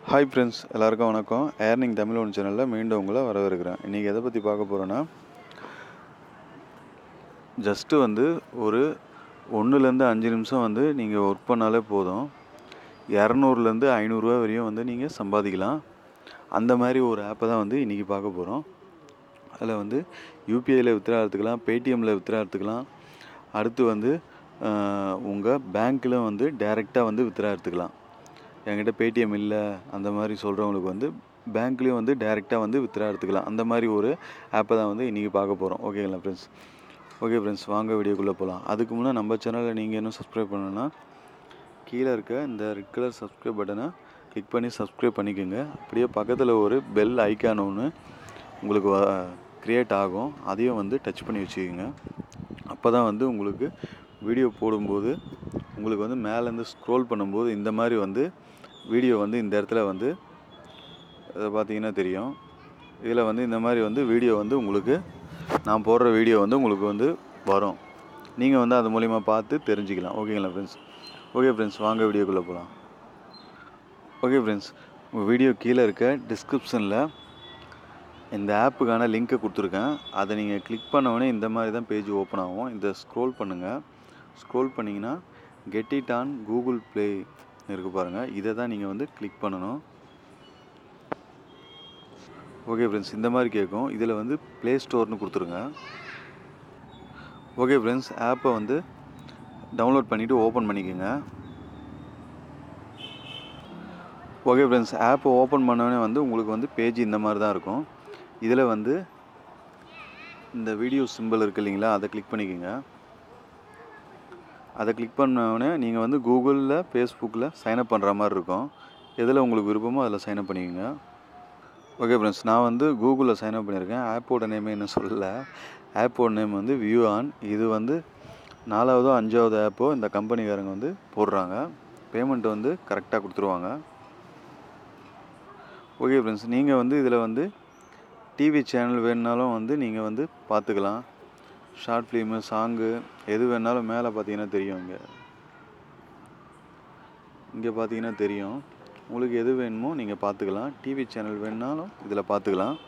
hi friends எல்லாருக்கும் வணக்கம் earning Tamil one சேனலில் மீண்டும் உங்களை வரவேற்கிறேன் இன்றைக்கி எதை பற்றி பார்க்க போகிறோன்னா ஜஸ்ட்டு வந்து ஒரு ஒன்றுலேருந்து அஞ்சு நிமிஷம் வந்து நீங்கள் ஒர்க் பண்ணாலே போதும் இரநூறுலேருந்து ஐநூறுரூவா வரையும் வந்து நீங்கள் சம்பாதிக்கலாம் அந்த மாதிரி ஒரு ஆப்பை தான் வந்து இன்றைக்கி பார்க்க போகிறோம் அதில் வந்து யூபிஐயில் வித்ரா எடுத்துக்கலாம் பேடிஎம்மில் வித்ரா எடுத்துக்கலாம் அடுத்து வந்து உங்கள் பேங்க்கில் வந்து டைரெக்டாக வந்து வித்ரா எடுத்துக்கலாம் என்கிட்ட பேடிஎம் இல்லை அந்த மாதிரி சொல்கிறவங்களுக்கு வந்து பேங்க்லேயும் வந்து டைரெக்டாக வந்து வித்ரா எடுத்துக்கலாம் அந்த மாதிரி ஒரு ஆப்பை தான் வந்து இன்றைக்கி பார்க்க போகிறோம் ஓகேங்களா ஃப்ரெண்ட்ஸ் ஓகே ஃப்ரெண்ட்ஸ் வாங்க வீடியோக்குள்ளே போகலாம் அதுக்கு முன்னே நம்ம சேனலில் நீங்கள் இன்னும் சப்ஸ்கிரைப் பண்ணணும்னா கீழே இருக்க இந்த ரெட் கலர் சப்ஸ்கிரைப் பட்டனை கிளிக் பண்ணி சப்ஸ்கிரைப் பண்ணிக்கோங்க அப்படியே பக்கத்தில் ஒரு பெல் ஐக்கான் ஒன்று உங்களுக்கு க்ரியேட் ஆகும் அதையும் வந்து டச் பண்ணி வச்சுக்கோங்க அப்போ தான் வந்து உங்களுக்கு வீடியோ போடும்போது உங்களுக்கு வந்து மேலேருந்து ஸ்க்ரோல் பண்ணும்போது இந்த மாதிரி வந்து வீடியோ வந்து இந்த இடத்துல வந்து இதை பார்த்தீங்கன்னா தெரியும் இதில் வந்து இந்த மாதிரி வந்து வீடியோ வந்து உங்களுக்கு நான் போடுற வீடியோ வந்து உங்களுக்கு வந்து வரும் நீங்கள் வந்து அது மூலிமா பார்த்து தெரிஞ்சுக்கலாம் ஓகேங்களா ஃப்ரெண்ட்ஸ் ஓகே ஃப்ரெண்ட்ஸ் வாங்க வீடியோக்குள்ளே போகலாம் ஓகே ஃப்ரெண்ட்ஸ் உங்கள் வீடியோ கீழே இருக்க டிஸ்கிரிப்ஷனில் இந்த ஆப்புக்கான லிங்க்கை கொடுத்துருக்கேன் அதை நீங்கள் கிளிக் பண்ண இந்த மாதிரி தான் பேஜ் ஓப்பன் ஆகும் இந்த ஸ்க்ரோல் பண்ணுங்கள் ஸ்க்ரோல் பண்ணிங்கன்னா get it on Google play இருக்குது பாருங்கள் இதை தான் நீங்கள் வந்து கிளிக் பண்ணணும் ஓகே ஃப்ரெண்ட்ஸ் இந்த மாதிரி கேட்கும் இதில் வந்து ப்ளே ஸ்டோர்னு கொடுத்துருங்க ஓகே ஃப்ரெண்ட்ஸ் ஆப்பை வந்து டவுன்லோட் பண்ணிவிட்டு ஓப்பன் பண்ணிக்கோங்க ஓகே ஃப்ரெண்ட்ஸ் ஆப்பை ஓப்பன் பண்ணோடனே வந்து உங்களுக்கு வந்து பேஜ் இந்த மாதிரி தான் இருக்கும் இதில் வந்து இந்த வீடியோ சிம்பிள் இருக்குது இல்லைங்களா அதை கிளிக் பண்ணிக்கோங்க அதை கிளிக் பண்ணோடனே நீங்கள் வந்து கூகுளில் ஃபேஸ்புக்கில் சைன்அப் பண்ணுற மாதிரி இருக்கும் எதில் உங்களுக்கு விருப்பமோ அதில் சைன்அப் பண்ணிக்கோங்க ஓகே ஃப்ரெண்ட்ஸ் நான் வந்து கூகுளில் சைன்அப் பண்ணியிருக்கேன் ஆப்போட நேமே என்ன சொல்லலை ஆப்போட நேம் வந்து வியூ ஆன் இது வந்து நாலாவதோ அஞ்சாவது ஆப்போ இந்த கம்பெனிக்காரங்க வந்து போடுறாங்க பேமெண்ட் வந்து கரெக்டாக கொடுத்துருவாங்க ஓகே ஃப்ரெண்ட்ஸ் நீங்கள் வந்து இதில் வந்து டிவி சேனல் வேணுனாலும் வந்து நீங்கள் வந்து பார்த்துக்கலாம் ஷார்ட் ஃபிலிமு சாங்கு எது வேணாலும் மேலே பார்த்தீங்கன்னா தெரியும் இங்கே இங்கே பார்த்தீங்கன்னா தெரியும் உங்களுக்கு எது வேணுமோ நீங்கள் பார்த்துக்கலாம் டிவி சேனல் வேணுனாலும் இதில் பார்த்துக்கலாம்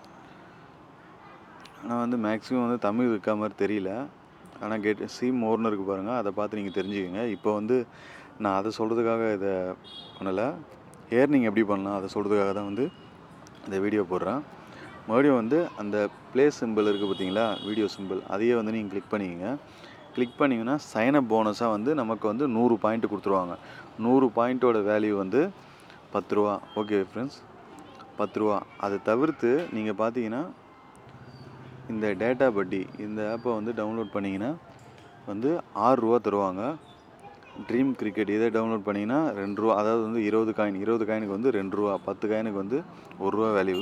ஆனால் வந்து மேக்ஸிமம் வந்து தமிழ் இருக்க மாதிரி தெரியல ஆனால் கெட் சி மோர்னு இருக்குது பாருங்கள் அதை பார்த்து நீங்கள் தெரிஞ்சுக்கோங்க இப்போ வந்து நான் அதை சொல்கிறதுக்காக இதை பண்ணலை ஏர்னிங் எப்படி பண்ணலாம் அதை சொல்கிறதுக்காக தான் வந்து இந்த வீடியோ போடுறேன் மறுபடியும் வந்து அந்த ப்ளே சிம்பிள் இருக்குது பார்த்தீங்களா வீடியோ சிம்பிள் அதையே வந்து நீங்கள் கிளிக் பண்ணிக்கங்க கிளிக் பண்ணிங்கன்னா சைனப் போனஸாக வந்து நமக்கு வந்து நூறு பாயிண்ட் கொடுத்துருவாங்க நூறு பாயிண்ட்டோட வேல்யூ வந்து பத்து ரூபா ஓகே ஃப்ரெண்ட்ஸ் பத்து ரூபா அதை தவிர்த்து நீங்கள் பார்த்தீங்கன்னா இந்த டேட்டா பட்டி இந்த ஆப்பை வந்து டவுன்லோட் பண்ணிங்கன்னா வந்து ஆறுரூவா தருவாங்க ட்ரீம் கிரிக்கெட் இதை டவுன்லோட் பண்ணிங்கன்னா ரெண்டு ரூபா அதாவது வந்து இருபது காயின் இருபது காயினுக்கு வந்து ரெண்டு ரூபா பத்து காயினுக்கு வந்து ஒரு ரூபா value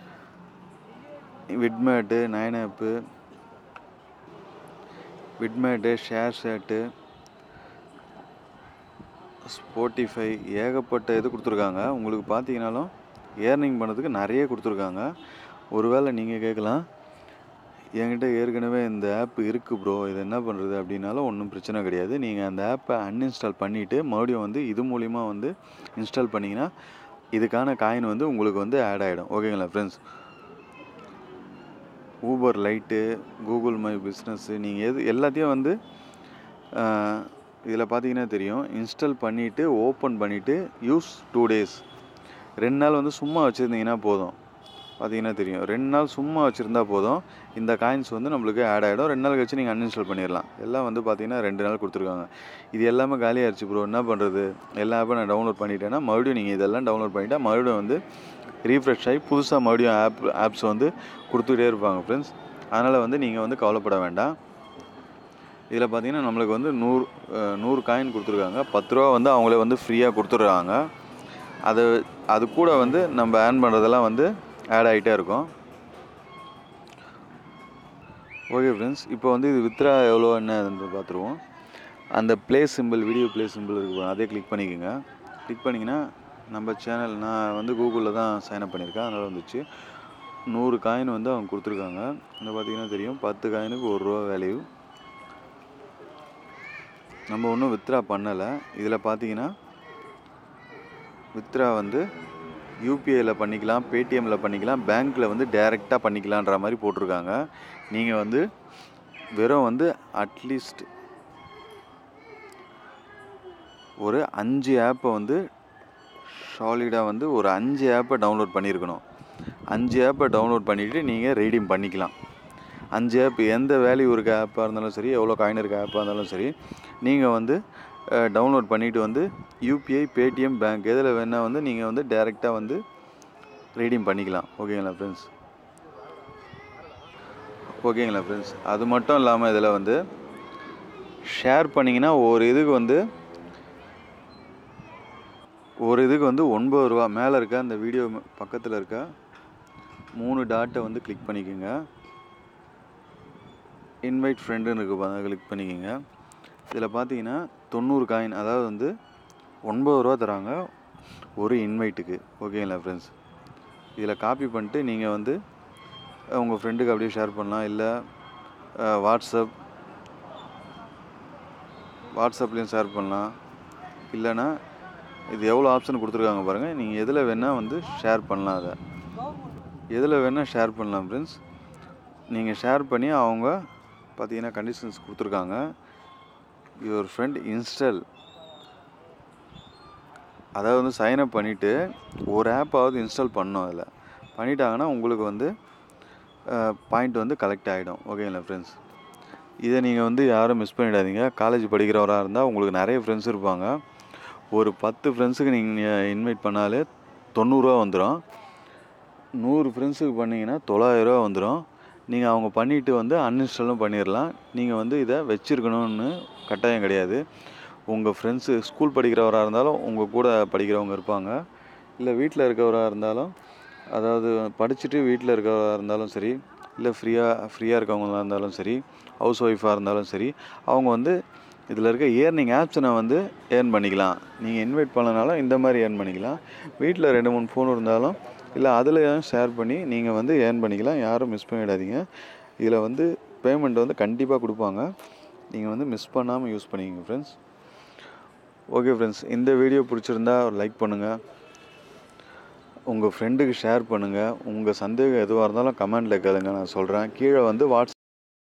VidMate nine app VidMate ShareChat Spotify ஏகப்பட்ட இது கொடுத்துருக்காங்க உங்களுக்கு பார்த்தீங்கனாலும் ஏர்னிங் பண்ணுறதுக்கு நிறைய கொடுத்துருக்காங்க ஒருவேளை நீங்கள் கேட்கலாம் என்கிட்ட ஏற்கனவே இந்த ஆப் இருக்குது ப்ரோ இது என்ன பண்ணுறது அப்படின்னாலும் ஒன்றும் பிரச்சனை கிடையாது நீங்கள் அந்த ஆப்பை அன்இன்ஸ்டால் பண்ணிவிட்டு மறுபடியும் வந்து இது மூலிமா வந்து இன்ஸ்டால் பண்ணிங்கன்னா இதுக்கான காயின் வந்து உங்களுக்கு வந்து ஆட் ஆகிடும் ஓகேங்களா friends Uber lite Google my business நீங்கள் எது எல்லாத்தையும் வந்து இதில் பார்த்தீங்கன்னா தெரியும் இன்ஸ்டால் பண்ணிவிட்டு ஓப்பன் பண்ணிவிட்டு யூஸ் டூ டேஸ் ரெண்டு நாள் வந்து சும்மா வச்சுருந்தீங்கன்னா போதும் பார்த்தீங்கன்னா தெரியும் ரெண்டு நாள் சும்மா வச்சுருந்தா போதும் இந்த காயின்ஸ் வந்து நம்மளுக்கு ஆட் ஆகிடும் ரெண்டு நாள் கழிச்சு நீங்கள் அன்இன்ஸ்டால் பண்ணிடலாம் எல்லாம் வந்து பார்த்தீங்கன்னா ரெண்டு நாள் கொடுத்துருக்காங்க இது எல்லாமே காலியாகிடுச்சு ப்ரோ என்ன பண்ணுறது எல்லா ஆப்பும் நான் டவுன்லோட் பண்ணிட்டேன்னா மறுபடியும் நீங்கள் இதெல்லாம் டவுன்லோட் பண்ணிவிட்டால் மறுபடியும் வந்து ரீஃப்ரெஷ் ஆகி புதுசாக மறுபடியும் ஆப் ஆப்ஸ் வந்து கொடுத்துக்கிட்டே இருப்பாங்க ஃப்ரெண்ட்ஸ் அதனால் வந்து நீங்கள் வந்து கவலைப்பட வேண்டாம் இதில் பார்த்தீங்கன்னா நம்மளுக்கு வந்து நூறு நூறு காயின் கொடுத்துருக்காங்க பத்து ரூபா வந்து அவங்களே வந்து ஃப்ரீயாக கொடுத்துட்றாங்க அது அது கூட வந்து நம்ம ஏர்ன் பண்ணுறதெல்லாம் வந்து ஆட் ஆகிட்டே இருக்கும் ஓகே ஃப்ரெண்ட்ஸ் இப்போ வந்து இது வித்ரா எவ்வளோ என்னன்னு பார்த்துருவோம் அந்த play simple video play simple இருக்கு அதே கிளிக் பண்ணிக்கோங்க கிளிக் பண்ணிங்கன்னா நம்ம சேனல் நான் வந்து கூகுளில் தான் சைன்அப் பண்ணியிருக்கேன் அதனால் வந்துச்சு நூறு காயின் வந்து அவங்க கொடுத்துருக்காங்க இந்த பார்த்தீங்கன்னா தெரியும் பத்து காயினுக்கு ஒரு ரூபா வேல்யூ நம்ம ஒன்றும் வித்ரா பண்ணலை இதில் பார்த்தீங்கன்னா வித்ரா வந்து யூபிஐயில் பண்ணிக்கலாம் பேடிஎம்மில் பண்ணிக்கலாம் பேங்க்கில் வந்து டைரெக்டாக பண்ணிக்கலான்ற மாதிரி போட்டிருக்காங்க நீங்கள் வந்து வெறும் வந்து அட்லீஸ்ட் ஒரு அஞ்சு ஆப்பை வந்து சாலிடாக வந்து ஒரு அஞ்சு ஆப்பை டவுன்லோட் பண்ணியிருக்கணும் அஞ்சு ஆப்பை டவுன்லோட் பண்ணிவிட்டு நீங்கள் ரெடீம் பண்ணிக்கலாம் அஞ்சு ஆப் எந்த வேல்யூ இருக்க ஆப்பாக இருந்தாலும் சரி எவ்வளோ காயின் இருக்க ஆப்பாக இருந்தாலும் சரி நீங்கள் வந்து டவுன்லோட் பண்ணிவிட்டு வந்து யூபிஐ பேடிஎம் பேங்க் எதில் வேணால் வந்து நீங்கள் வந்து டைரெக்டாக வந்து ரீடீம் பண்ணிக்கலாம் ஓகேங்களா ஃப்ரெண்ட்ஸ் ஓகேங்களா ஃப்ரெண்ட்ஸ் அது மட்டும் இல்லாமல் இதில் வந்து ஷேர் பண்ணிங்கன்னா ஒரு இதுக்கு வந்து ஒரு இதுக்கு வந்து ஒன்பது ரூபா மேலே இருக்க அந்த வீடியோ பக்கத்தில் இருக்க மூணு டாட்டை வந்து கிளிக் பண்ணிக்கோங்க இன்வைட் ஃப்ரெண்டுன்னு இருக்கு பாருங்க கிளிக் பண்ணிக்கோங்க இதில் பார்த்தீங்கன்னா தொண்ணூறு காயின் அதாவது வந்து ஒன்பது ரூபா தராங்க ஒரு இன்வைட்டுக்கு ஓகேங்களா ஃப்ரெண்ட்ஸ் இதில் காப்பி பண்ணிட்டு நீங்கள் வந்து உங்கள் ஃப்ரெண்டுக்கு அப்படியே ஷேர் பண்ணலாம் இல்லை வாட்ஸ்அப் வாட்ஸ்அப்லேயும் ஷேர் பண்ணலாம் இல்லைன்னா இது எவ்வளோ ஆப்ஷன் கொடுத்துருக்காங்க பாருங்கள் நீங்கள் எதில் வேணால் வந்து ஷேர் பண்ணலாம் அதை எதில் வேணால் ஷேர் பண்ணலாம் ஃப்ரெண்ட்ஸ் நீங்கள் ஷேர் பண்ணி அவங்க பார்த்தீங்கன்னா கண்டிஷன்ஸ் கொடுத்துருக்காங்க யுவர் ஃப்ரெண்ட் இன்ஸ்டால் அதாவது வந்து சைன்அப் பண்ணிவிட்டு ஒரு ஆப்பாவது இன்ஸ்டால் பண்ணணும் அதில் பண்ணிட்டாங்கன்னா உங்களுக்கு வந்து பாயிண்ட் வந்து கலெக்ட் ஆகிடும் ஓகேங்களா ஃப்ரெண்ட்ஸ் இதை நீங்கள் வந்து யாரும் மிஸ் பண்ணிடாதீங்க காலேஜ் படிக்கிறவராக இருந்தால் உங்களுக்கு நிறைய ஃப்ரெண்ட்ஸ் இருப்பாங்க ஒரு பத்து ஃப்ரெண்ட்ஸுக்கு நீங்கள் இன்வைட் பண்ணாலே தொண்ணூறுரூவா வந்துடும் நூறு ஃப்ரெண்ட்ஸுக்கு பண்ணிங்கன்னா தொள்ளாயிரரூவா வந்துடும் நீங்கள் அவங்க பண்ணிவிட்டு வந்து அன்இன்ஸ்டாலும் பண்ணிடலாம் நீங்கள் வந்து இதை வச்சுருக்கணும்னு கட்டாயம் கிடையாது உங்கள் ஃப்ரெண்ட்ஸு ஸ்கூல் படிக்கிறவராக இருந்தாலும் உங்கள் கூட படிக்கிறவங்க இருப்பாங்க இல்லை வீட்டில் இருக்கவராக இருந்தாலும் அதாவது படிச்சுட்டு வீட்டில் இருக்கவராக இருந்தாலும் சரி இல்லை ஃப்ரீயாக ஃப்ரீயாக இருக்கவங்களா இருந்தாலும் சரி ஹவுஸ் ஒய்ஃபாக இருந்தாலும் சரி அவங்க வந்து இதில் இருக்க ஏர்னிங் ஆப்ஷனை வந்து ஏர்ன் பண்ணிக்கலாம் நீங்கள் இன்வைட் பண்ணனாலும் இந்த மாதிரி ஏர்ன் பண்ணிக்கலாம் வீட்டில் ரெண்டு மூணு ஃபோன் இருந்தாலும் இல்லை அதில் ஷேர் பண்ணி நீங்கள் வந்து ஏர்ன் பண்ணிக்கலாம் யாரும் மிஸ் பண்ணிடாதீங்க இதில் வந்து பேமெண்ட் வந்து கண்டிப்பாக கொடுப்பாங்க நீங்கள் வந்து மிஸ் பண்ணாமல் யூஸ் பண்ணிக்கங்க ஃப்ரெண்ட்ஸ் ஓகே ஃப்ரெண்ட்ஸ் இந்த வீடியோ பிடிச்சிருந்தா ஒரு லைக் பண்ணுங்கள் உங்கள் ஃப்ரெண்டுக்கு ஷேர் பண்ணுங்கள் உங்கள் சந்தேகம் எதுவாக இருந்தாலும் கமெண்டில் கேளுங்க நான் சொல்கிறேன் கீழே வந்து வாட்ஸ்